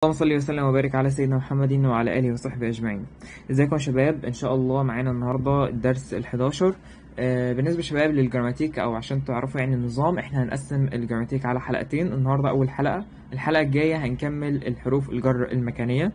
اللهم صل وسلم وبارك على سيدنا محمد وعلى اله وصحبه اجمعين ازيكم يا شباب ان شاء الله معانا النهارده الدرس ال11 آه بالنسبه يا شباب للجراماتيك او عشان تعرفوا يعني النظام احنا هنقسم الجراماتيك على حلقتين النهارده اول حلقه الحلقه الجايه هنكمل الحروف الجر المكانيه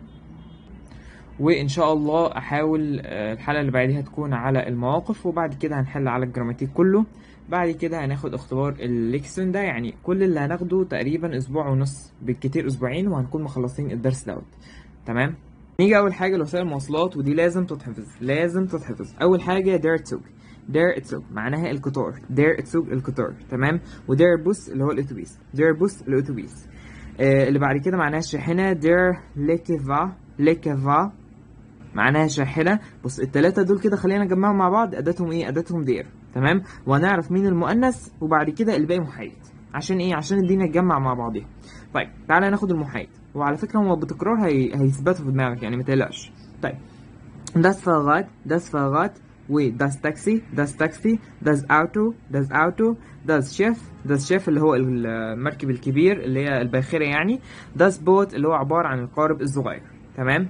وان شاء الله احاول آه، الحلقه اللي بعديها تكون على المواقف وبعد كده هنحل على الجراماتيك كله بعد كده هناخد اختبار الليكسون ده يعني كل اللي هناخده تقريبا اسبوع ونص بالكتير اسبوعين وهنكون مخلصين الدرس دوت تمام نيجي اول حاجه لوسائل المواصلات ودي لازم تتحفظ لازم تتحفظ اول حاجه دير تسوق دير تسوق معناها القطار دير تسوق القطار تمام ودير بوس اللي هو الاتوبيس دير بوس الاتوبيس آه اللي بعد كده معناها الشاحنه دير ليكيفا ليكيفا معناها شاحنه بص التلاتة دول كده خلينا نجمعهم مع بعض اداتهم ايه اداتهم دير تمام وهنعرف مين المؤنث وبعد كده الباقي محايد عشان ايه عشان الدنيا تجمع مع بعضها طيب تعالى ناخد المحايد وعلى فكره هو بتكرار هي... هيثبتوا في دماغك يعني ما تقلقش طيب das Fahrrad das Fahrrad و das Taxi das Taxi das Auto das Auto das Schiff das Schiff اللي هو المركب الكبير اللي هي الباخرة يعني das Boot اللي هو عبارة عن القارب الصغير تمام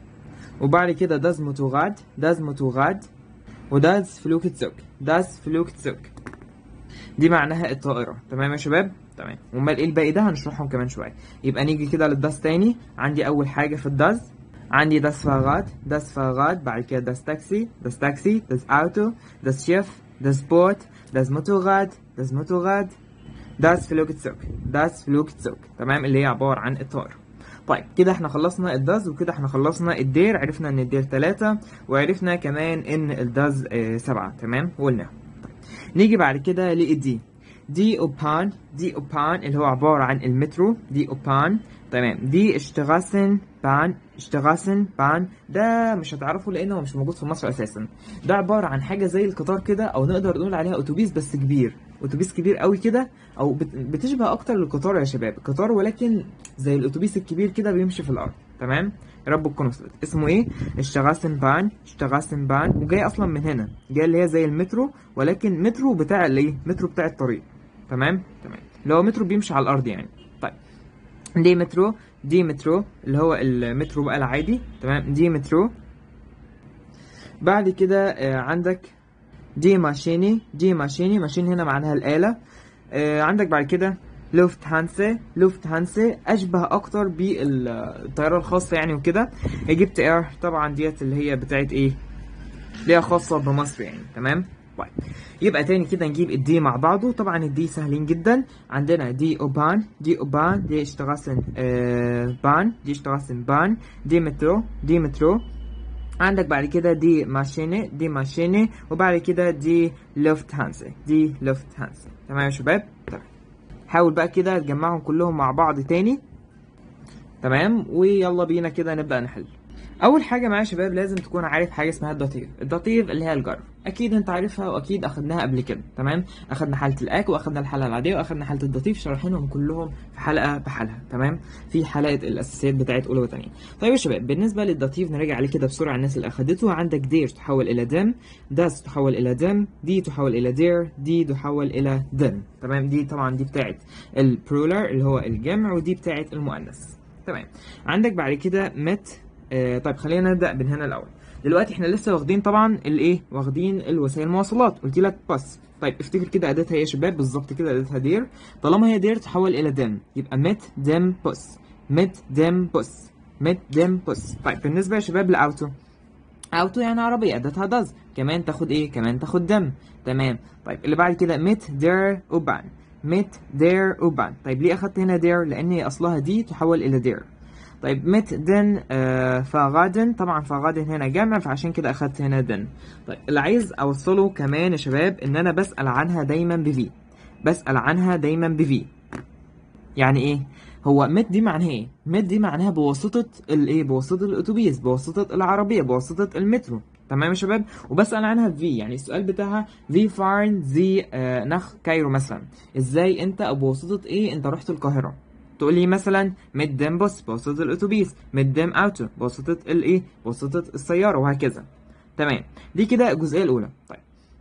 وبعد كده das Motorrad das Motorrad وداز فلوكتزوك داز فلوكتزوك دي معناها الطائرة تمام يا شباب تمام امال ايه الباقي ده هنشرحهم كمان شوية يبقى نيجي كده للداز تاني عندي اول حاجة في الداز عندي داس فاغات داس فاغات بعد كده داس تاكسي داس تاكسي داس اوتو داس شيف داس بوت داس موتوغاد داس موتوغاد داس فلوكتزوك داس فلوكتزوك تمام اللي هي عبارة عن الطائرة طيب كده احنا خلصنا الداز وكده احنا خلصنا الدير عرفنا ان الدير تلاتة وعرفنا كمان ان الداز اه سبعة تمام قلنا طيب. نيجي بعد كده للدي دي اوبان دي اوبان اللي هو عبارة عن المترو دي اوبان تمام دي اشتغاسن بان اشتغاسن بان ده مش هتعرفه لانه مش موجود في مصر اساسا ده عبارة عن حاجة زي القطار كده او نقدر نقول عليها اتوبيس بس كبير اتوبيس كبير قوي كده او بت- بتشبه اكتر للقطار يا شباب قطار ولكن زي الاتوبيس الكبير كده بيمشي في الارض تمام يا رب تكونوا وصلت اسمه ايه اشتغاسن بان اشتغاسن بان وجاي اصلا من هنا جاي اللي هي زي المترو ولكن مترو بتاع الايه مترو بتاع الطريق تمام تمام اللي هو مترو بيمشي على الارض يعني طيب دي مترو دي مترو اللي هو المترو بقى العادي تمام دي مترو بعد كده آه، عندك دي ماشيني دي ماشيني ماشين هنا معناها الآلة آه، عندك بعد كده لوفت هانسا لوفت هانسا أشبه أكتر بالطيارة الخاصة يعني وكده ايجيبت اير طبعا ديت اللي هي بتاعت ايه اللي هي خاصة بمصر يعني تمام طيب يبقى تاني كده نجيب الدي مع بعضه طبعا الدي سهلين جدا عندنا دي اوبان دي اوبان دي اشتغاسن آه بان دي اشتغاسن بان دي مترو دي مترو عندك بعد كده دي ماشيني دي ماشيني وبعد كده دي لوفت هانسا دي لوفت هانسا تمام يا شباب تمام حاول بقى كده تجمعهم كلهم مع بعض تاني تمام ويلا بينا كده نبدأ نحل اول حاجه معايا يا شباب لازم تكون عارف حاجه اسمها الداتيف الداتيف اللي هي الجر اكيد انت عارفها واكيد اخدناها قبل كده تمام اخدنا حاله الاك واخدنا الحاله العاديه واخدنا حاله الداتيف شارحينهم كلهم في حلقه بحالها تمام في حلقه الاساسيات بتاعت اولى وثانيه طيب يا شباب بالنسبه للداتيف نراجع عليه كده بسرعه الناس اللي اخدته عندك دير تحول الى دم داس تحول الى دم دي تحول الى دير دي تحول الى دم تمام دي طبعا دي بتاعت البرولر اللي هو الجمع ودي بتاعت المؤنث تمام عندك بعد كده مت آه طيب خلينا نبدا من هنا الاول دلوقتي احنا لسه واخدين طبعا الايه واخدين الوسائل المواصلات قلت لك باس طيب افتكر كده اداتها ايه يا شباب بالظبط كده اداتها دير طالما هي دير تحول الى دم يبقى مت دم بوس مت دم بوس مت دم بوس طيب بالنسبه يا شباب لاوتو اوتو يعني عربيه اداتها داز كمان تاخد ايه كمان تاخد دم تمام طيب اللي بعد كده مت دير اوبان مت دير اوبان طيب ليه اخدت هنا دير لان هي اصلها دي تحول الى دير طيب مت دن آه فغادن طبعا فغادن هنا جمع فعشان كده اخدت هنا دن طيب اللي عايز اوصله كمان يا شباب ان انا بسأل عنها دايما بفي بسأل عنها دايما بفي يعني ايه هو مت دي معناها ايه مت دي معناها بواسطة الايه بواسطة الاتوبيس بواسطة العربية بواسطة المترو تمام يا شباب وبسأل عنها في يعني السؤال بتاعها في فارن زي آه نخ كايرو مثلا ازاي انت او بواسطة ايه انت رحت القاهرة تقول لي مثلا مدام بوس بواسطة الأتوبيس مدام أوتو بواسطة الإيه بواسطة السيارة وهكذا تمام دي كده الجزئية الأولى طيب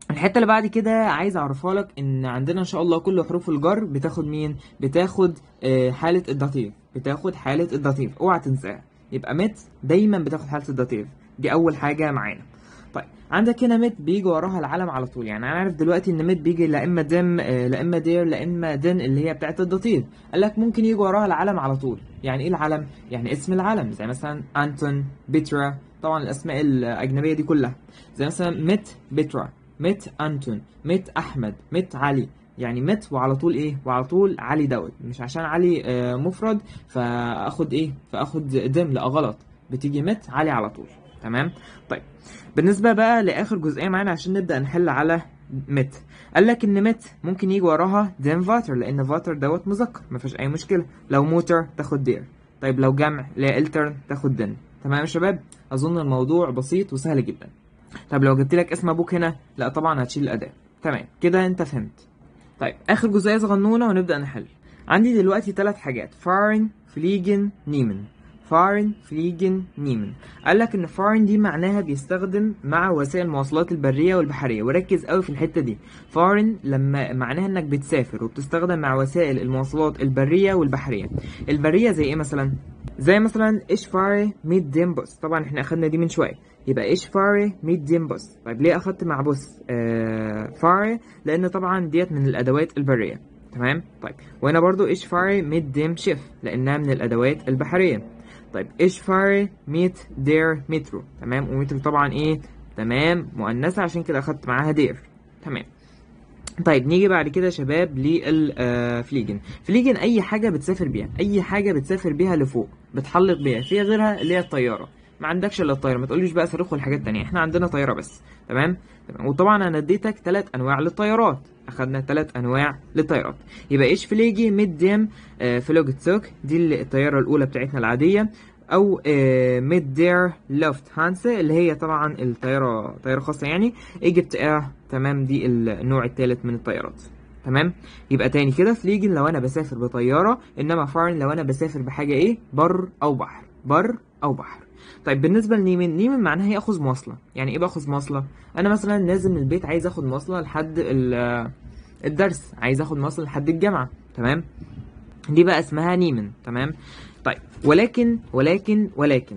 الحته اللي بعد كده عايز اعرفها لك ان عندنا ان شاء الله كل حروف الجر بتاخد مين بتاخد آه، حاله الداتيف بتاخد حاله الداتيف اوعى تنساها يبقى مت دايما بتاخد حاله الداتيف دي اول حاجه معانا طيب عندك هنا مت بيجي وراها العلم على طول يعني انا عارف دلوقتي ان مت بيجي لا اما دم آه، لا اما دير لا اما دن اللي هي بتاعه الداتيف قال لك ممكن يجي وراها العلم على طول يعني ايه العلم يعني اسم العلم زي مثلا انتون بيترا طبعا الاسماء الاجنبيه دي كلها زي مثلا مت بيترا مت انتون مت احمد مت علي يعني مت وعلى طول ايه وعلى طول علي دوت مش عشان علي آه، مفرد فاخد ايه فاخد دم لا غلط بتيجي مت علي على طول تمام طيب بالنسبه بقى لاخر جزئيه معانا عشان نبدا نحل على مت قال لك ان مت ممكن يجي وراها دين فاتر لان فاتر دوت مذكر ما فيش اي مشكله لو موتر تاخد دير طيب لو جمع لا الترن تاخد دن تمام يا شباب اظن الموضوع بسيط وسهل جدا طب لو جبت لك اسم ابوك هنا لا طبعا هتشيل الاداه تمام كده انت فهمت طيب اخر جزئيه صغنونه ونبدا نحل عندي دلوقتي ثلاث حاجات فارن فليجن نيمن فارن فليجن نيمن قال لك ان فارن دي معناها بيستخدم مع وسائل المواصلات البريه والبحريه وركز قوي في الحته دي فارن لما معناها انك بتسافر وبتستخدم مع وسائل المواصلات البريه والبحريه البريه زي ايه مثلا زي مثلا ايش فاري ميت ديم بوس طبعا احنا اخدنا دي من شويه يبقى ايش فاري ميت ديم بوس طيب ليه اخدت مع بوس آه فاري لان طبعا ديت من الادوات البريه تمام طيب وهنا برضو ايش فاري ميت ديم شيف لانها من الادوات البحريه طيب ايش فاري ميت دير مترو تمام ومترو طبعا ايه تمام مؤنثه عشان كده اخدت معاها دير تمام طيب نيجي بعد كده يا شباب للفليجن فليجن اي حاجه بتسافر بيها اي حاجه بتسافر بيها لفوق بتحلق بيها فيها غيرها اللي هي الطياره ما عندكش الا الطياره ما تقوليش بقى صاروخ والحاجات التانية احنا عندنا طياره بس تمام تمام وطبعا انا اديتك ثلاث انواع للطيارات اخدنا ثلاث انواع للطيارات يبقى ايش فليجي ميديم آه فلوجتسوك دي اللي الطياره الاولى بتاعتنا العاديه او آه ميد دير لوفت هانسا اللي هي طبعا الطياره طياره خاصه يعني ايجيبت اير تمام دي النوع الثالث من الطيارات تمام يبقى تاني كده فليجن لو انا بسافر بطياره انما فارن لو انا بسافر بحاجه ايه بر او بحر بر او بحر طيب بالنسبه لنيمن نيمن معناها ياخذ مواصله يعني ايه باخذ مواصله انا مثلا نازل من البيت عايز اخد مواصله لحد ال- الدرس عايز اخد مواصله لحد الجامعه تمام دي بقى اسمها نيمن تمام طيب ولكن ولكن ولكن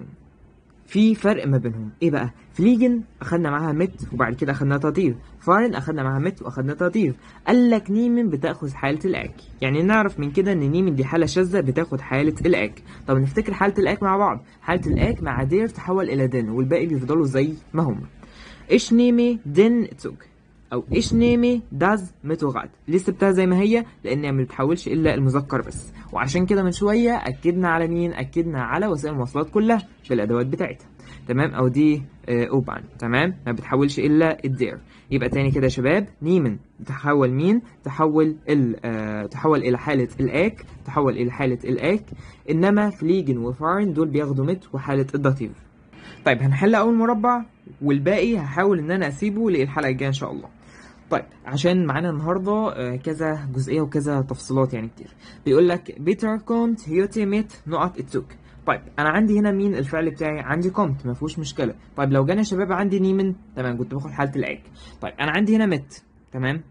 في فرق ما بينهم ايه بقى فليجن اخدنا معاها مت وبعد كده اخدنا تطير فارن اخدنا معاها مت واخدنا تطير قال لك نيمن بتاخذ حاله الاك يعني نعرف من كده ان نيمن دي حاله شاذه بتاخد حاله الاك طب نفتكر حاله الاك مع بعض حاله الاك مع دير تحول الى دن والباقي بيفضلوا زي ما هم ايش نيمي دن تسوك او ايش نيمي داز متوغات ليه سبتها زي ما هي لانها ما بتحولش الا المذكر بس وعشان كده من شويه اكدنا على مين اكدنا على وسائل المواصلات كلها بالادوات بتاعتها تمام او دي آه، اوبان تمام ما بتحولش الا الدير يبقى تاني كده يا شباب نيمن تحول مين تحول ال آه، تحول الى حاله الاك تحول الى حاله الاك انما فليجن وفارن دول بياخدوا مت وحاله الداتيف طيب هنحل اول مربع والباقي هحاول ان انا اسيبه للحلقه الجايه ان شاء الله طيب عشان معانا النهارده آه، كذا جزئيه وكذا تفصيلات يعني كتير بيقول لك بيتر كومت هيوتي ميت نقط اتسوك طيب انا عندي هنا مين الفعل بتاعي عندي كومت ما فيهوش مشكله طيب لو جانا يا شباب عندي نيمن تمام كنت باخد حاله الاك طيب انا عندي هنا مت تمام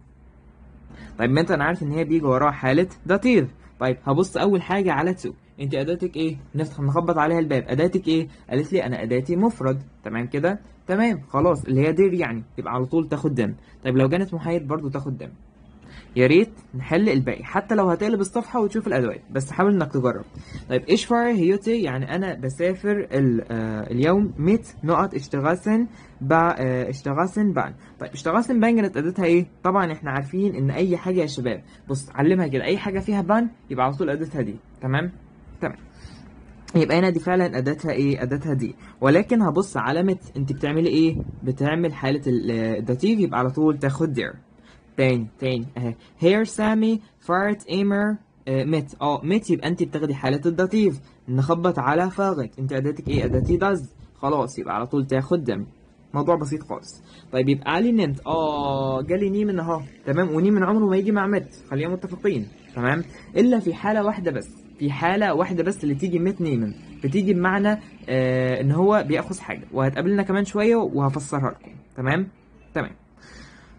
طيب مت انا عارف ان هي بيجي وراها حاله داتيف طيب هبص اول حاجه على تسوك انت اداتك ايه نفتح نخبط عليها الباب اداتك ايه قالت لي انا اداتي مفرد تمام كده تمام خلاص اللي هي دير يعني يبقى على طول تاخد دم طيب لو جانت محايد برضو تاخد دم يا ريت نحل الباقي حتى لو هتقلب الصفحه وتشوف الادوات بس حاول انك تجرب طيب ايش فار هيوتي يعني انا بسافر ال- آه، اليوم 100 نقط اشتغاسن با آه، اشتغاسن بان طيب اشتغاسن بان كانت اداتها ايه طبعا احنا عارفين ان اي حاجه يا شباب بص علمها كده اي حاجه فيها بان يبقى على طول اداتها دي تمام تمام يبقى هنا دي فعلا اداتها ايه اداتها دي ولكن هبص على مت انت بتعملي ايه بتعمل حاله ال- الداتيف يبقى على طول تاخد دير تاني تاني اهي هير سامي فارت ايمر مت اه مت يبقى انت بتاخدي حالة الداتيف نخبط على فاغت انت اداتك ايه اداتي داز خلاص يبقى على طول تاخد دم موضوع بسيط خالص طيب يبقى علي نمت اه جالي نيمن اهو تمام ونيمن عمره ما يجي مع مت خلينا متفقين تمام الا في حالة واحدة بس في حالة واحدة بس اللي تيجي مت نيمن بتيجي بمعنى آه ان هو بياخذ حاجة وهتقابلنا كمان شوية وهفسرها لكم تمام تمام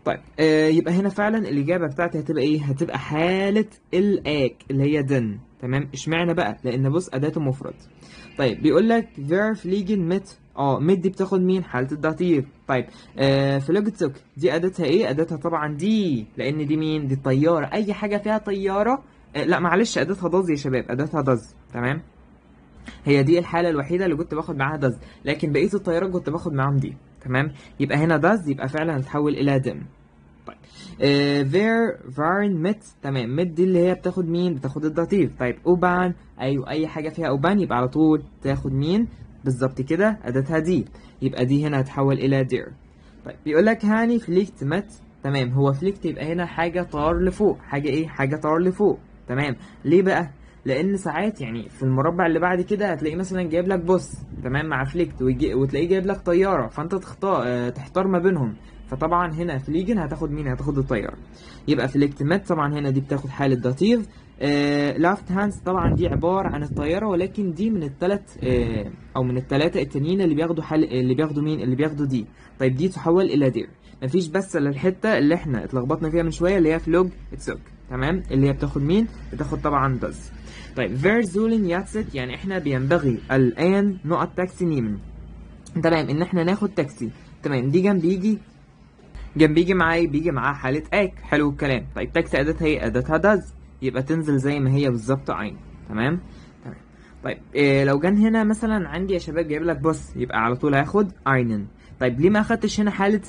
طيب آه يبقى هنا فعلا الإجابة بتاعتي هتبقى إيه؟ هتبقى حالة الآك اللي هي دن تمام اشمعنى بقى؟ لأن بص أداته مفرد طيب بيقول لك فير فليجن مت اه مت دي بتاخد مين؟ حالة الداتيف طيب آه فلوجتسوك دي أداتها إيه؟ أداتها طبعا دي لأن دي مين؟ دي الطيارة أي حاجة فيها طيارة آه لا معلش أداتها داز يا شباب أداتها داز تمام؟ هي دي الحالة الوحيدة اللي كنت باخد معاها داز لكن بقية الطيارات كنت باخد معاهم دي تمام يبقى هنا داز يبقى فعلا هتحول إلى دم طيب فير فارن مت تمام مت دي اللي هي بتاخد مين بتاخد الداتيف طيب اوبان ايوه اي حاجة فيها اوبان يبقى على طول تاخد مين بالظبط كده أداتها دي يبقى دي هنا هتحول إلى دير طيب بيقول لك هاني فليكت مت تمام هو فليكت يبقى هنا حاجة طار لفوق حاجة ايه حاجة طار لفوق تمام ليه بقى لان ساعات يعني في المربع اللي بعد كده هتلاقي مثلا جايب لك بص تمام مع فليكت ويجي وتلاقيه جايب لك طياره فانت تختار اه تحتار ما بينهم فطبعا هنا فليجن هتاخد مين هتاخد الطياره يبقى فليكت مات طبعا هنا دي بتاخد حاله داتيف آه لافت هاندز طبعا دي عباره عن الطياره ولكن دي من الثلاث آه او من الثلاثه التانيين اللي بياخدوا حال اللي بياخدوا مين اللي بياخدوا دي طيب دي تحول الى دير مفيش بس الا الحته اللي احنا اتلخبطنا فيها من شويه اللي هي فلوج اتسوك تمام اللي هي بتاخد مين بتاخد طبعا داز طيب فيرزولين ياتست يعني احنا بينبغي الان نقط تاكسي نيمن تمام ان احنا ناخد تاكسي تمام دي جنب يجي جنب يجي معايا بيجي معاه حالة اك حلو الكلام طيب تاكسي اداتها ايه اداتها داز يبقى تنزل زي ما هي بالظبط عين تمام تمام طيب إيه لو جان هنا مثلا عندي يا شباب جايب لك بص يبقى على طول هاخد اينن طيب ليه ما اخدتش هنا حالة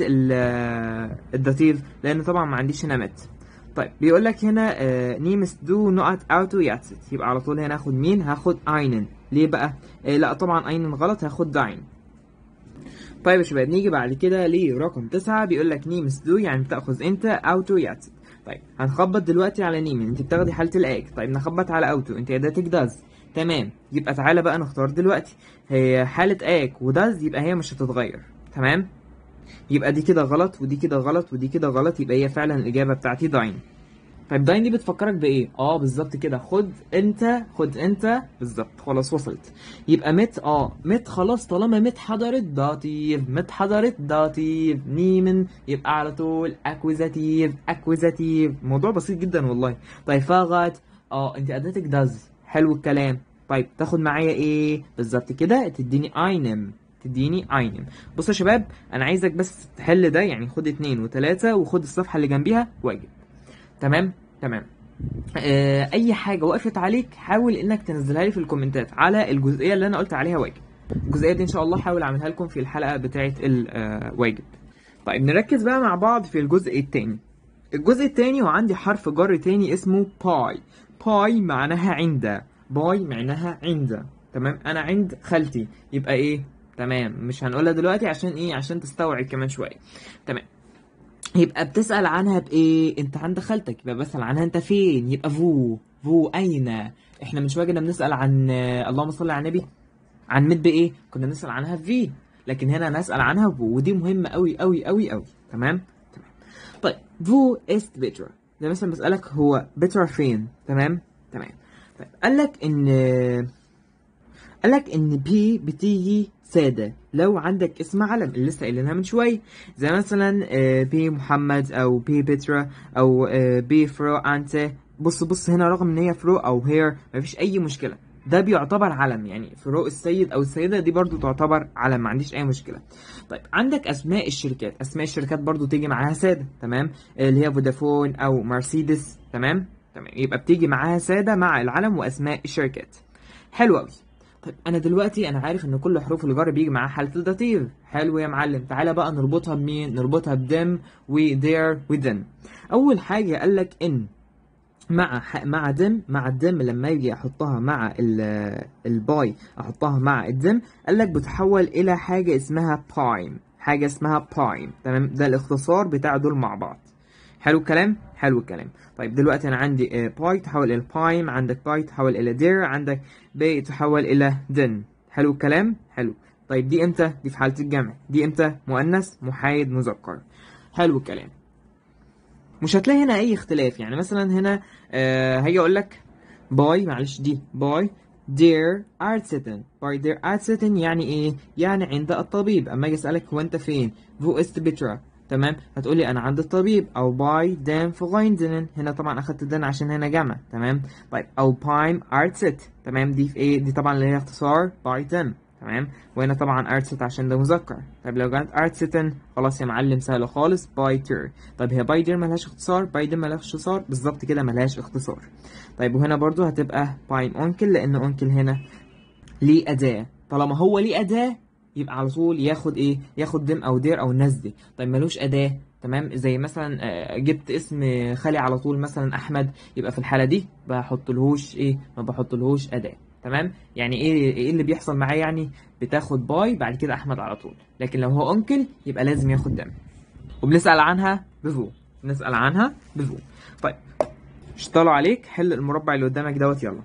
الداتيف لان طبعا ما عنديش هنا مت طيب بيقول لك هنا آه نيمس دو نقط اوتو ياتست يبقى على طول هنا هاخد مين هاخد اينن ليه بقى آه لا طبعا اينن غلط هاخد داين طيب يا شباب نيجي بعد كده لرقم تسعة بيقول لك نيمس دو يعني بتاخذ انت اوتو ياتست طيب هنخبط دلوقتي على نيمن انت بتاخدي حالة الاك طيب نخبط على اوتو انت اداتك داز تمام يبقى تعالى بقى نختار دلوقتي هي حالة اك وداز يبقى هي مش هتتغير تمام يبقى دي كده غلط ودي كده غلط ودي كده غلط يبقى هي فعلا الاجابه بتاعتي داين طيب داين دي بتفكرك بايه اه بالظبط كده خد انت خد انت بالظبط خلاص وصلت يبقى مت اه مت خلاص طالما مت حضرت داتيف مت حضرت داتيف نيمن يبقى على طول اكوزاتيف اكوزاتيف موضوع بسيط جدا والله طيب فغت اه انت اداتك داز حلو الكلام طيب تاخد معايا ايه بالظبط كده تديني اينم تديني اينم بص يا شباب انا عايزك بس تحل ده يعني خد اتنين وتلاتة وخد الصفحة اللي جنبيها واجب تمام تمام آه اي حاجة وقفت عليك حاول انك تنزلها لي في الكومنتات على الجزئية اللي انا قلت عليها واجب الجزئية دي ان شاء الله حاول اعملها لكم في الحلقة بتاعة الواجب طيب نركز بقى مع بعض في الجزء التاني الجزء التاني وعندي حرف جر تاني اسمه باي باي معناها عند باي معناها عند تمام انا عند خالتي يبقى ايه تمام مش هنقولها دلوقتي عشان ايه عشان تستوعب كمان شويه تمام يبقى بتسأل عنها بإيه؟ أنت عند خالتك يبقى بسأل عنها أنت فين؟ يبقى فو فو أين؟ إحنا من شوية كنا بنسأل عن اللهم صل على النبي عن مد بإيه؟ كنا بنسأل عنها في لكن هنا نسأل عنها فو ودي مهمة أوي أوي أوي أوي تمام؟ تمام طيب فو است بيترا ده مثلا بسألك هو بيترا فين؟ تمام؟ تمام طيب قال لك إن قال لك ان بي بتيجي سادة لو عندك اسم علم اللي لسه قايلينها من شوية زي مثلا بي محمد او بي بترا او بي فرو انت بص بص هنا رغم ان هي فرو او هير مفيش اي مشكلة ده بيعتبر علم يعني فرو السيد او السيدة دي برضو تعتبر علم ما عنديش اي مشكلة طيب عندك اسماء الشركات اسماء الشركات برضو تيجي معاها سادة تمام اللي هي فودافون او مرسيدس تمام تمام يبقى بتيجي معاها سادة مع العلم واسماء الشركات حلو قوي طيب انا دلوقتي انا عارف ان كل حروف الجر بيجي معاها حاله الداتيف حلو يا معلم تعالى بقى نربطها بمين نربطها بدم وذير وذن اول حاجه قال لك ان مع ح... مع دم مع الدم لما يجي احطها مع ال... الباي احطها مع الدم قال لك بتحول الى حاجه اسمها بايم حاجه اسمها بايم تمام ده الاختصار بتاع دول مع بعض حلو الكلام حلو الكلام طيب دلوقتي انا عندي باي تحول الى بايم عندك باي تحول الى دير عندك بي تحول الى دن حلو الكلام حلو طيب دي امتى دي في حاله الجمع دي امتى مؤنث محايد مذكر حلو الكلام مش هتلاقي هنا اي اختلاف يعني مثلا هنا آه هاجي اقول لك باي معلش دي باي دير ارتستن باي دير ارتستن يعني ايه يعني عند الطبيب اما اجي اسالك هو انت فين فو است بيترا تمام هتقولي انا عند الطبيب او باي دام فغايندنن هنا طبعا اخدت دن عشان هنا جمع تمام طيب او بايم ارتست تمام دي في ايه دي طبعا اللي هي اختصار باي دم تمام وهنا طبعا ارتست عشان ده مذكر طيب لو كانت ارتستن خلاص يا معلم سهله خالص باي تير طيب هي باي دير ملهاش اختصار باي دم ملهاش اختصار بالظبط كده ملهاش اختصار طيب وهنا برضو هتبقى بايم اونكل لان اونكل هنا ليه اداه طالما هو ليه اداه يبقى على طول ياخد ايه ياخد دم او دير او الناس دي طيب ملوش اداه تمام زي مثلا آه، جبت اسم خالي على طول مثلا احمد يبقى في الحاله دي بحط لهوش ايه ما بحط لهوش اداه تمام يعني ايه ايه اللي بيحصل معاه يعني بتاخد باي بعد كده احمد على طول لكن لو هو انكل يبقى لازم ياخد دم وبنسال عنها بفو نسال عنها بفو طيب اشتغلوا عليك حل المربع اللي قدامك دوت يلا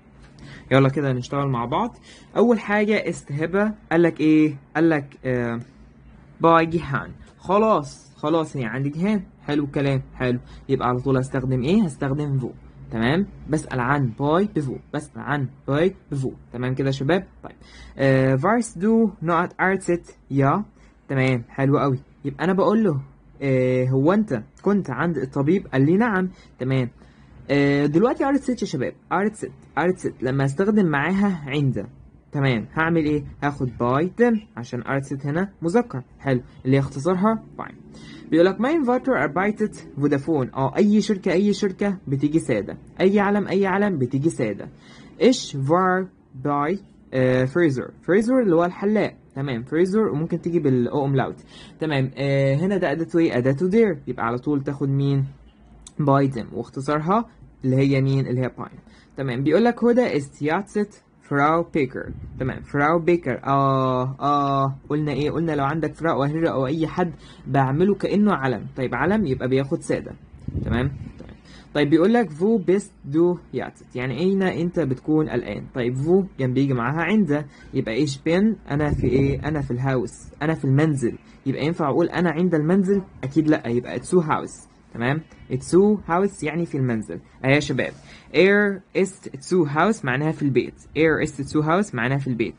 يلا كده نشتغل مع بعض اول حاجه استهبه قال لك ايه قال لك آه باي جيهان خلاص خلاص هي عندي جيهان حلو الكلام حلو يبقى على طول هستخدم ايه هستخدم فو تمام بسأل عن باي بفو بسأل عن باي بفو تمام كده يا شباب طيب آه فارس دو نوت ارتست يا تمام حلو قوي يبقى انا بقول له آه هو انت كنت عند الطبيب قال لي نعم تمام آه، دلوقتي ارت ست يا شباب ارت ست ارت ست لما استخدم معاها عند تمام هعمل ايه هاخد باي دم عشان ارت ست هنا مذكر حلو اللي اختصارها باي بيقول لك ماين فاتر اربايتت فودافون اه اي شركه اي شركه بتيجي ساده اي علم اي علم بتيجي ساده ايش فار باي آه فريزر فريزر اللي هو الحلاق تمام فريزر وممكن تيجي بالاو املاوت تمام آه هنا ده اداته ايه اداته دير يبقى على طول تاخد مين بايدن واختصارها اللي هي مين اللي هي باين تمام بيقول لك هدى استياتست فراو بيكر تمام فراو بيكر اه اه قلنا ايه قلنا لو عندك فراو وهرة او اي حد بعمله كانه علم طيب علم يبقى بياخد ساده تمام تمام طيب بيقول لك فو بيست دو ياتت يعني اين انت بتكون الان طيب فو جنب بيجي معاها عند يبقى ايش بين انا في ايه انا في الهاوس انا في المنزل يبقى ينفع اقول انا عند المنزل اكيد لا يبقى اتسو هاوس تمام اتسو هاوس يعني في المنزل اهي يا شباب اير است اتسو هاوس معناها في البيت اير است اتسو هاوس معناها في البيت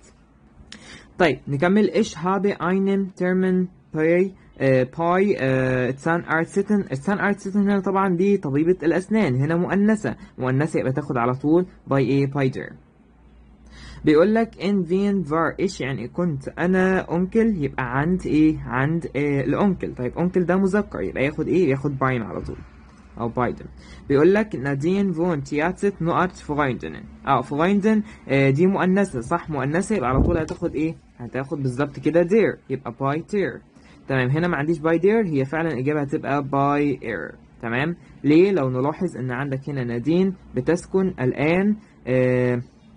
طيب نكمل ايش habe einen Termin bei آه، باي تسان ارت سيتن التسان ارت سيتن هنا طبعا دي طبيبة الاسنان هنا مؤنثة مؤنثة يبقى تاخد على طول باي ايه باي دير بيقول لك ان فين فار ايش يعني كنت انا انكل يبقى عند ايه عند إيه الانكل طيب انكل ده مذكر يبقى ياخد ايه ياخد باين على طول او بايدن بيقول لك نادين فون تياتت نقط فغايندن اه فغايندن آه دي مؤنثه صح مؤنثه يبقى على طول هتاخد ايه هتاخد بالظبط كده دير يبقى باي تير تمام هنا ما عنديش باي دير هي فعلا الاجابه هتبقى باي اير تمام ليه لو نلاحظ ان عندك هنا نادين بتسكن الان آه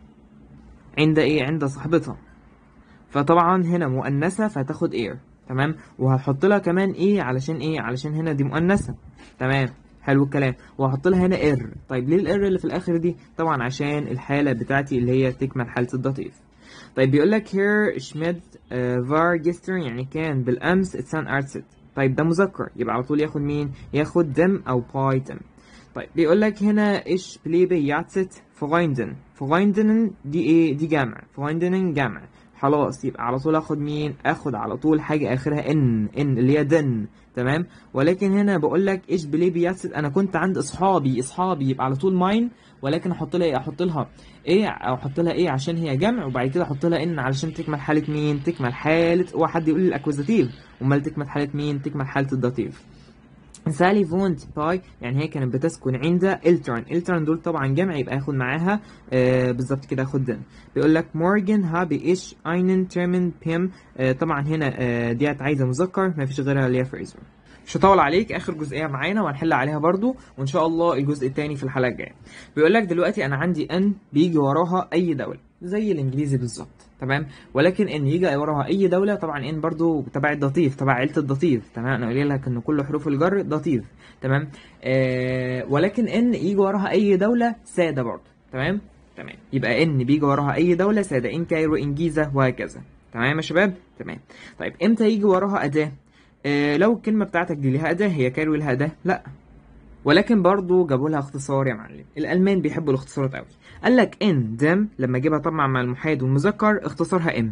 عند ايه عند صاحبتها فطبعا هنا مؤنثه فهتاخد اير تمام وهحط لها كمان ايه علشان ايه علشان هنا دي مؤنثه تمام حلو الكلام وهحط لها هنا ار طيب ليه الار اللي في الاخر دي طبعا عشان الحاله بتاعتي اللي هي تكمل حاله الدطيف طيب بيقول لك هير شميد فار جيسترن يعني كان بالامس اتسان ارتست طيب ده مذكر يبقى على طول ياخد مين ياخد دم او باي دم طيب بيقول لك هنا ايش بليبي ياتست فغايندن فغايندن دي ايه دي جمع فغايندن جمع خلاص يبقى على طول اخد مين اخد على طول حاجه اخرها ان ان اللي هي دن تمام ولكن هنا بقول لك ايش بليبي ياتست انا كنت عند اصحابي اصحابي يبقى على طول ماين ولكن احط لها ايه احط لها ايه او احط لها ايه عشان هي جمع وبعد كده احط لها ان علشان تكمل حاله مين تكمل حاله هو حد يقول لي الاكوزاتيف امال تكمل حاله مين تكمل حاله الداتيف سالي فونت باي يعني هي كانت بتسكن عند الترن الترن دول طبعا جمع يبقى ياخد معاها آه بالظبط كده ياخد دن بيقول لك مورجان هابي ايش اينن تيرمن بيم آه طبعا هنا آه ديت عايزه مذكر ما فيش غيرها اللي هي فريزر مش هطول عليك اخر جزئيه معانا وهنحل عليها برضو وان شاء الله الجزء الثاني في الحلقه الجايه بيقول لك دلوقتي انا عندي ان بيجي وراها اي دوله زي الانجليزي بالظبط تمام ولكن ان يجي وراها اي دوله طبعا ان برضو تبع الدطيف تبع عيله الدطيف تمام انا قايل لك ان كل حروف الجر دطيف تمام آه ولكن ان يجي وراها اي دوله ساده برضو تمام تمام يبقى ان بيجي وراها اي دوله ساده ان كايرو ان جيزه وهكذا تمام يا شباب تمام طيب امتى يجي وراها اداه آه لو الكلمه بتاعتك دي ليها اداه هي كايرو لها اداه لا ولكن برضو جابوا لها اختصار يا معلم الالمان بيحبوا الاختصارات قوي قال لك ان دم لما اجيبها طبعا مع المحايد والمذكر اختصارها ام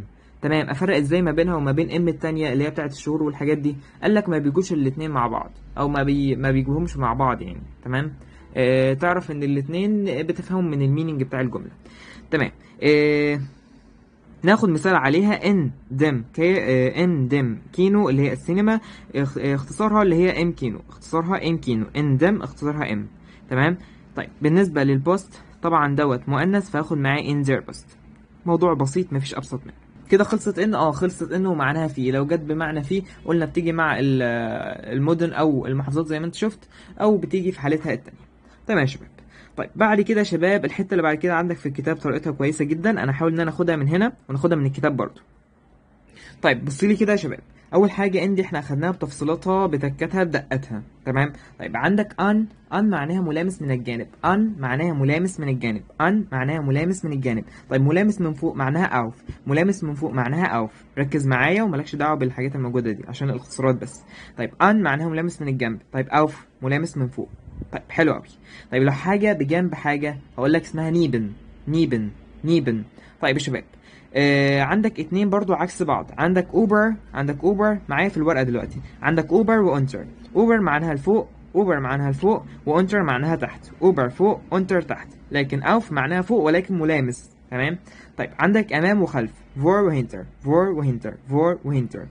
تمام افرق ازاي ما بينها وما بين ام التانية اللي هي بتاعت الشهور والحاجات دي قال لك ما بيجوش الاتنين مع بعض او ما بي ما بيجوهمش مع بعض يعني تمام آه تعرف ان الاتنين بتفهم من الميننج بتاع الجمله تمام آه ناخد مثال عليها ان دم كي آه، ان دم كينو اللي هي السينما اخ- آه، اختصارها اللي هي ام كينو اختصارها ام كينو ان دم اختصارها ام تمام طيب بالنسبه للبوست طبعا دوت مؤنث فاخد معاه ان زير بوست موضوع بسيط مفيش ابسط منه كده خلصت ان اه خلصت ان ومعناها في لو جت بمعنى في قلنا بتيجي مع ال- آه، المدن او المحافظات زي ما انت شفت او بتيجي في حالتها التانية تمام يا شباب طيب بعد كده يا شباب الحته اللي بعد كده عندك في الكتاب طريقتها كويسه جدا انا هحاول ان انا اخدها من هنا وناخدها من الكتاب برضو طيب بصي لي كده يا شباب اول حاجه ان دي احنا اخدناها بتفصيلاتها بتكاتها بدقتها تمام طيب عندك ان ان معناها ملامس من الجانب ان معناها ملامس من الجانب ان معناها ملامس من الجانب طيب ملامس من فوق معناها اوف ملامس من فوق معناها اوف ركز معايا ومالكش دعوه بالحاجات الموجوده دي عشان الاختصارات بس طيب ان معناها ملامس من الجنب طيب اوف ملامس من فوق طيب حلو قوي طيب لو حاجه بجنب حاجه هقول لك اسمها نيبن نيبن نيبن طيب يا شباب آه عندك اتنين برضو عكس بعض عندك اوبر عندك اوبر معايا في الورقه دلوقتي عندك اوبر وانتر اوبر معناها لفوق اوبر معناها لفوق وانتر معناها تحت اوبر فوق انتر تحت لكن اوف معناها فوق ولكن ملامس تمام طيب عندك امام وخلف فور وهنتر فور وهنتر فور وهنتر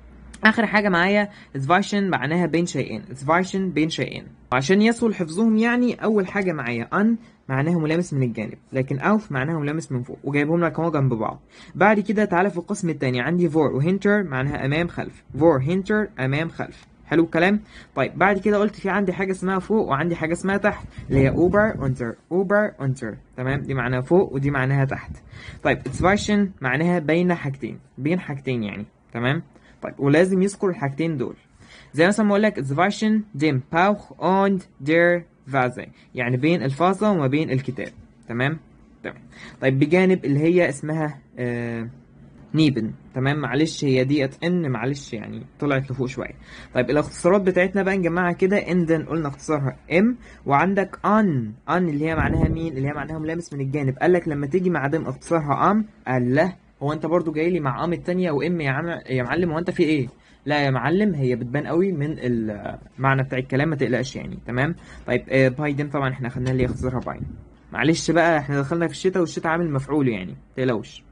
اخر حاجه معايا اتفايشن معناها بين شيئين اتفايشن بين شيئين عشان يسهل حفظهم يعني اول حاجه معايا ان معناها ملامس من الجانب لكن اوف معناها ملامس من فوق وجايبهم لك اهو جنب بعض بعد كده تعالى في القسم الثاني عندي فور وهنتر معناها امام خلف فور هنتر امام خلف حلو الكلام طيب بعد كده قلت في عندي حاجه اسمها فوق وعندي حاجه اسمها تحت اللي هي اوبر انتر اوبر انتر تمام دي معناها فوق ودي معناها تحت طيب اتسفايشن معناها بين حاجتين بين حاجتين يعني تمام طيب ولازم يذكر الحاجتين دول زي مثلا ما اقول لك zwischen dem Bauch und der Vase يعني بين الفازة وما بين الكتاب تمام تمام طيب بجانب اللي هي اسمها آه نيبن تمام معلش هي ديت ان معلش يعني طلعت لفوق شويه طيب الاختصارات بتاعتنا بقى نجمعها كده اندن قلنا اختصارها ام وعندك ان ان اللي هي معناها مين اللي هي معناها ملامس من الجانب قال لك لما تيجي مع دم اختصارها ام قال له هو انت برضو جاي لي مع ام التانية وام يا عم يا معلم هو انت في ايه لا يا معلم هي بتبان قوي من المعنى بتاع الكلام ما تقلقش يعني تمام طيب آه بايدن طبعا احنا خدنا اللي هي اختصارها باين معلش بقى احنا دخلنا في الشتاء والشتاء عامل مفعول يعني تقلقوش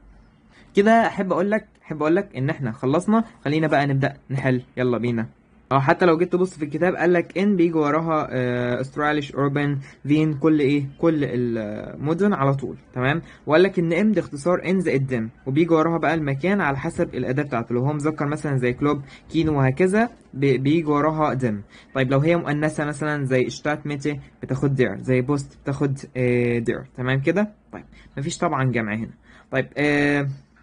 كده احب اقول لك احب اقول لك ان احنا خلصنا خلينا بقى نبدا نحل يلا بينا اه حتى لو جيت تبص في الكتاب قال لك ان بيجي وراها استراليش اوربان فين كل ايه كل المدن على طول تمام وقال لك ان ام ده اختصار ان زائد دم وبيجي وراها بقى المكان على حسب الاداه بتاعته لو هو مذكر مثلا زي كلوب كينو وهكذا بي- بيجي وراها دم طيب لو هي مؤنثه مثلا زي اشتات ميتي بتاخد دير زي بوست بتاخد آه، دير تمام كده طيب مفيش طبعا جمع هنا طيب آه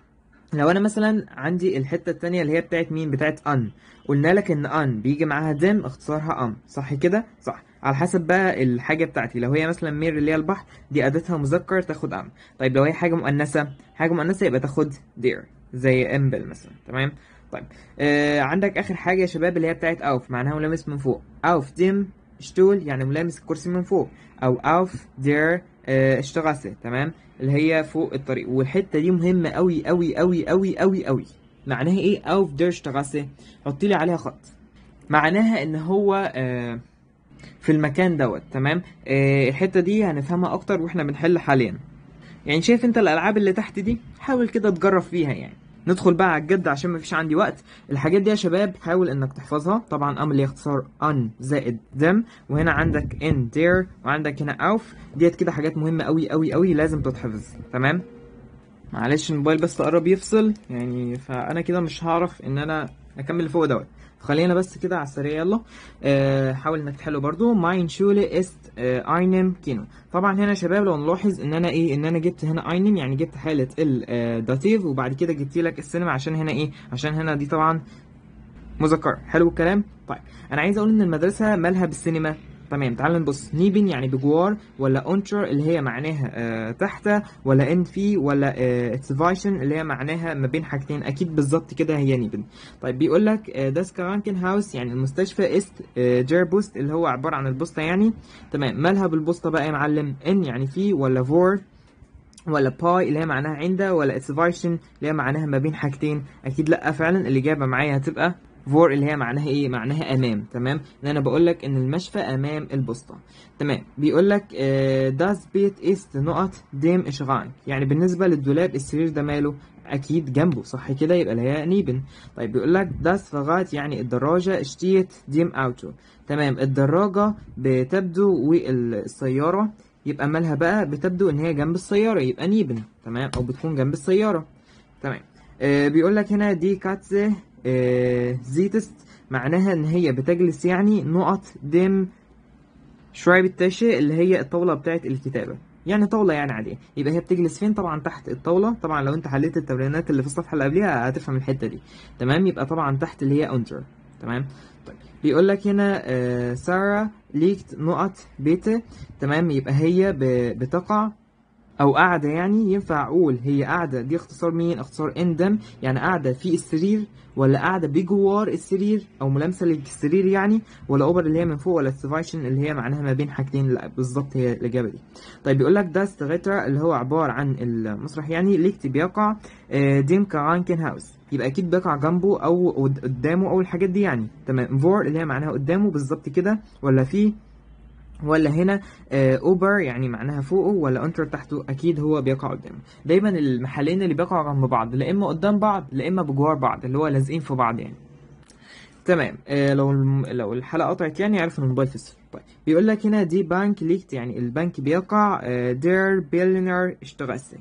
لو انا مثلا عندي الحته التانية اللي هي بتاعت مين بتاعت ان قلنا لك ان ان بيجي معاها دم اختصارها ام صح كده صح على حسب بقى الحاجه بتاعتي لو هي مثلا مير اللي هي البحر دي اداتها مذكر تاخد ام طيب لو هي حاجه مؤنثه حاجه مؤنثه يبقى تاخد دير زي امبل مثلا تمام طيب آه عندك اخر حاجه يا شباب اللي هي بتاعت اوف معناها ملامس من فوق اوف ديم شتول يعني ملامس الكرسي من فوق او اوف دير اشتغاسه تمام اللي هي فوق الطريق والحته دي مهمه قوي قوي قوي قوي قوي قوي معناها ايه اوف دير اشتغاسه حط لي عليها خط معناها ان هو آه في المكان دوت تمام آه الحته دي هنفهمها اكتر واحنا بنحل حاليا يعني شايف انت الالعاب اللي تحت دي حاول كده تجرب فيها يعني ندخل بقى على الجد عشان مفيش عندي وقت الحاجات دي يا شباب حاول انك تحفظها طبعا ام اللي اختصار ان زائد them وهنا عندك ان دير وعندك هنا اوف ديت كده حاجات مهمه قوي قوي قوي لازم تتحفظ تمام معلش الموبايل بس قرب يفصل يعني فانا كده مش هعرف ان انا اكمل فوق دوت خلينا بس كده على السريع يلا آه حاول انك تحله برضو ماين شولي است اينم كينو طبعا هنا يا شباب لو نلاحظ ان انا ايه ان انا جبت هنا اينم يعني جبت حاله الداتيف وبعد كده جبت لك السينما عشان هنا ايه عشان هنا دي طبعا مذكر حلو الكلام طيب انا عايز اقول ان المدرسه مالها بالسينما تمام تعال نبص نيبن يعني بجوار ولا اونتر اللي هي معناها آه تحت ولا ان في ولا اتسفايشن اللي هي معناها ما بين حاجتين اكيد بالظبط كده هي نيبن طيب بيقول لك آه داس كرانكن هاوس يعني المستشفى است آه جير بوست اللي هو عباره عن البوسطه يعني تمام مالها بالبوسطه بقى يا معلم ان يعني في ولا فور ولا باي اللي هي معناها عند ولا اتسفايشن اللي هي معناها ما بين حاجتين اكيد لا فعلا الاجابه معايا هتبقى فور اللي هي معناها ايه معناها امام تمام ان انا بقول لك ان المشفى امام البسطه تمام بيقول لك داز بيت است نقط ديم اشغان يعني بالنسبه للدولاب السرير ده ماله اكيد جنبه صح كده يبقى اللي هي نيبن طيب بيقول لك داس فغات يعني الدراجه اشتيت ديم اوتو تمام الدراجه بتبدو والسياره يبقى مالها بقى بتبدو ان هي جنب السياره يبقى نيبن تمام او بتكون جنب السياره تمام آه بيقول لك هنا دي كاتزه آه زيتست معناها ان هي بتجلس يعني نقط دم شرايب التاشي اللي هي الطاوله بتاعه الكتابه يعني طاوله يعني عاديه يبقى هي بتجلس فين طبعا تحت الطاوله طبعا لو انت حليت التمرينات اللي في الصفحه اللي قبلها هتفهم الحته دي تمام يبقى طبعا تحت اللي هي اونتر تمام طيب بيقول لك هنا آه ساره ليكت نقط بيته تمام يبقى هي بتقع او قاعده يعني ينفع اقول هي قاعده دي اختصار مين اختصار اندم يعني قاعده في السرير ولا قاعده بجوار السرير او ملامسه للسرير يعني ولا اوبر اللي هي من فوق ولا سيفايشن اللي هي معناها ما بين حاجتين لا بالظبط هي الاجابه دي طيب بيقول لك داست غيترا اللي هو عباره عن المسرح يعني ليكت بيقع ديم كارانكن هاوس يبقى اكيد بيقع جنبه او قدامه او الحاجات دي يعني تمام فور اللي هي معناها قدامه بالظبط كده ولا في ولا هنا اوبر يعني معناها فوقه ولا انتر تحته اكيد هو بيقع قدامه دايما المحلين اللي بيقعوا جنب بعض لا اما قدام بعض لا اما بجوار بعض اللي هو لازقين في بعض يعني تمام آه لو الم... لو الحلقه قطعت يعني عارف ان الموبايل فصل طيب بيقول لك هنا دي بانك ليكت يعني البنك بيقع آه دير بيرلينر اشتغاسه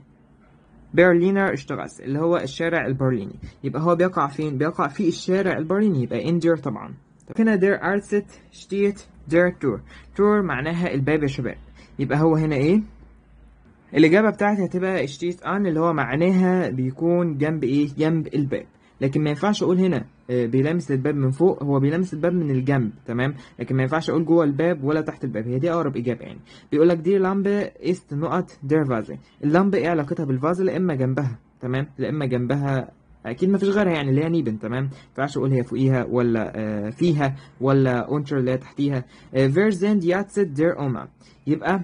برلينر اشتغاس اللي هو الشارع البرليني يبقى هو بيقع فين بيقع في الشارع البرليني يبقى ان دير طبعا هنا دير ارست شتيت دير تور تور معناها الباب يا شباب يبقى هو هنا ايه الإجابة بتاعتي هتبقى اشتيت ان اللي هو معناها بيكون جنب ايه جنب الباب لكن ما ينفعش اقول هنا بيلامس الباب من فوق هو بيلامس الباب من الجنب تمام لكن ما ينفعش اقول جوه الباب ولا تحت الباب هي دي اقرب اجابه يعني بيقول لك دي لامبه است نقط دير فازه اللامبه ايه علاقتها بالفازه لا اما جنبها تمام لا اما جنبها اكيد ما فيش غيرها يعني اللي هي نيبن تمام ما ينفعش اقول هي فوقيها ولا آه فيها ولا اونتر اللي هي تحتيها فيرزند ياتست دير اوما يبقى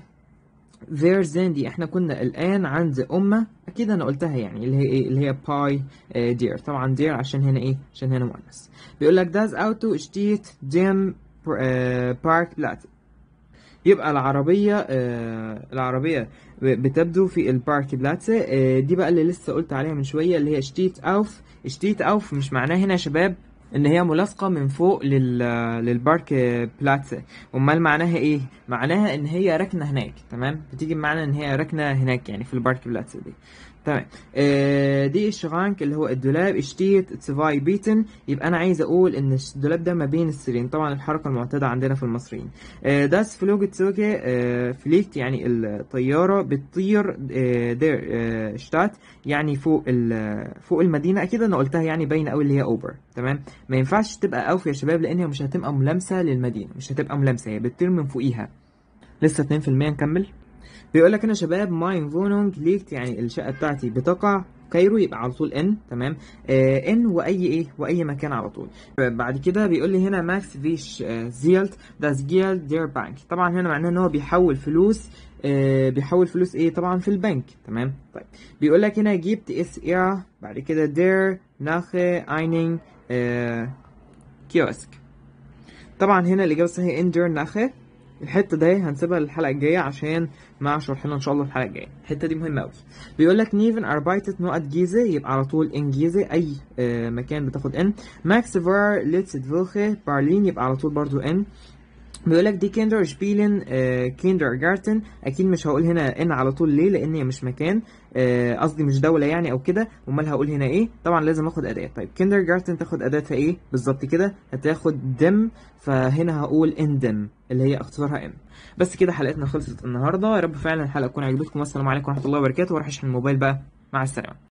فيرزن دي احنا كنا الان عند امه اكيد انا قلتها يعني اللي هي ايه اللي هي باي دير طبعا دير عشان هنا ايه عشان هنا مؤنث بيقول لك داز اوتو اشتيت ديم بارك بلات يبقى العربية آه العربية بتبدو في البارك بلاتس آه دي بقى اللي لسه قلت عليها من شوية اللي هي شتيت اوف شتيت اوف مش معناه هنا يا شباب ان هي ملاصقه من فوق لل للبارك بلاتس امال معناها ايه معناها ان هي راكنه هناك تمام بتيجي بمعنى ان هي راكنه هناك يعني في البارك بلاتس دي تمام آه دي الشغانك اللي هو الدولاب اشتيت تسفاي بيتن يبقى انا عايز اقول ان الدولاب ده ما بين السرين طبعا الحركه المعتاده عندنا في المصريين آه داس فلوجت سوكي آه فليكت يعني الطياره بتطير آه دير آه شتات يعني فوق فوق المدينه اكيد انا قلتها يعني باينه قوي اللي هي اوبر تمام ما ينفعش تبقى اوف يا شباب لان هي مش هتبقى ملامسه للمدينه مش هتبقى ملامسه هي بتطير من فوقيها لسه 2% نكمل بيقول لك هنا شباب ماين فونونج ليكت يعني الشقه بتاعتي بتقع كايرو يبقى على طول ان تمام آه ان واي ايه واي مكان على طول بعد كده بيقول لي هنا ماكس فيش آه زيلت داز جيل دير بانك طبعا هنا معناه ان هو بيحول فلوس آه بيحول فلوس ايه طبعا في البنك تمام طيب بيقول لك هنا جبت اس اير بعد كده دير ناخي اينينج آه كيوسك طبعا هنا الاجابه الصحيحه ان دير ناخي الحته دي هنسيبها للحلقه الجايه عشان مع شرحنا ان شاء الله الحلقه الجايه الحته دي مهمه قوي بيقول لك نيفن اربايتت نقط جيزه يبقى على طول ان جيزه اي آه مكان بتاخد ان ماكس فار ليتس فوخه برلين يبقى على طول برضو ان بيقول لك دي كيندر شبيلن آه كيندر جارتن اكيد مش هقول هنا ان على طول ليه لان هي مش مكان قصدي آه مش دوله يعني او كده امال هقول هنا ايه طبعا لازم اخد اداه طيب كيندر جارتن تاخد اداتها ايه بالظبط كده هتاخد دم فهنا هقول ان دم اللي هي اختصارها ام بس كده حلقتنا خلصت النهارده يا رب فعلا الحلقه تكون عجبتكم والسلام عليكم ورحمه الله وبركاته وراح اشحن الموبايل بقى مع السلامه